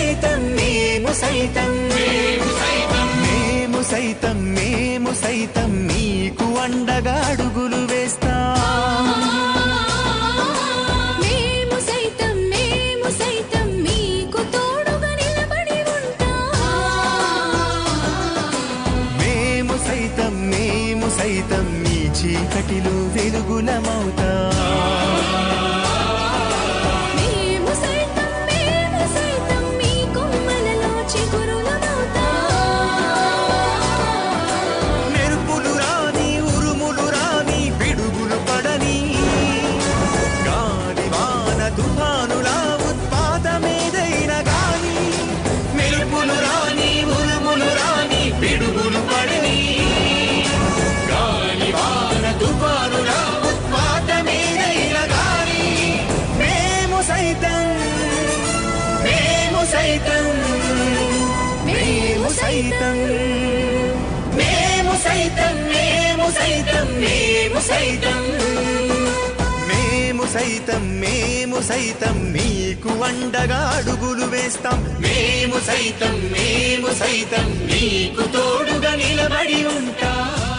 సైతం మేము సైతం మేము సైతం మేము సైతం మీకు అండగా అడుగులు వేస్తాం మేము సైతం మేము సైతం మీకు తోడుగా నిలబడి ఉంటాం మేము సైతం మేము సైతం మీ చీకటిలో వెలుగులమవుతాం మేము సైతం మేము సైతం మీ కొమ్మలలో చిగురులమవుతాం మెరుపులు రాని ఉరుములు రాని పిడుగులు పడని గాలి వాన తుఫానుల ఉత్పాతమేదైనా గాని మెరుపులు రాని ఉరుములు రాని పిడుగులు పడని గాలి వాన తుఫానుల ఉత్పాతమేదైనా గాని మేము సైతం మేము సైతం మేము సైతం మేము సైతం మేము సైతం మేము సైతం మేము సైతం మేము సైతం మీకు అండగా అడుగులు వేస్తాం మేము సైతం మేము సైతం మీకు తోడుగా నిలబడి ఉంటాం